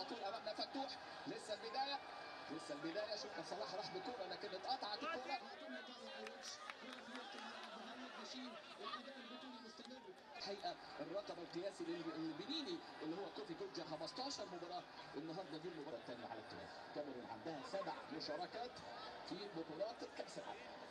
الكرة امامنا فتوح لسه البدايه لسه البدايه شفنا صلاح راح بكرة لكن اتقطعت الكرة الحقيقه الرقم القياسي للبنيني اللي هو كوفي كوجا 15 مباراه النهارده دي المباراه الثانيه على التوالي كاميرون عندها سبع مشاركات في بطولات كاس العالم